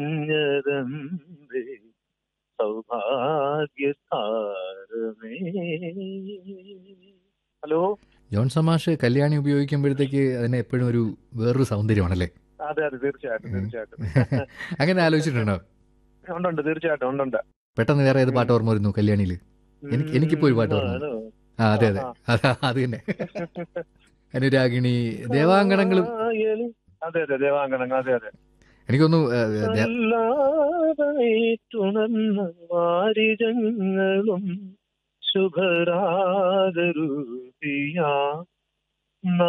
ഞരന്തേ സൗഭാഗ്യതാരമേ hello John സമാഷ് കല്യാണി ഉപയോഗിക്കുമ്പോഴത്തേക്ക് അതിന് എപ്പോഴും ഒരു വേറൊരു സൗന്ദര്യമാണല്ലേ അതെ അതെ തീർച്ചയായിട്ടും ഉം. തീർച്ചയായിട്ടും അങ്ങനെ ആലോചിച്ചിട്ടുണ്ടോ ഉണ്ടുണ്ട് തീർച്ചയായിട്ടും ഉണ്ടുണ്ട് പെട്ടെന്ന് വേറെ ഏത് പാട്ട് ഓർമ്മ വരുന്നു കല്യാണിയിൽ എനിക്ക് എനിക്കിപ്പോ ഒരു പാട്ട് ഓർമ്മ ആണോ? ആ അതെ അതെ അതാ അത് തന്നെ അനുരാഗിണി ദേവാങ്കണങ്ങളും കായലിൽ- അതെ അതെ ദേവാങ്കണങ്ങൾ അതെ അതെ എനിക്കൊന്നു ദേ- അല്ലാതായിട്ടുണർന്ന വാരിജങ്ങളും ശുഭരാഗരൂപിയാ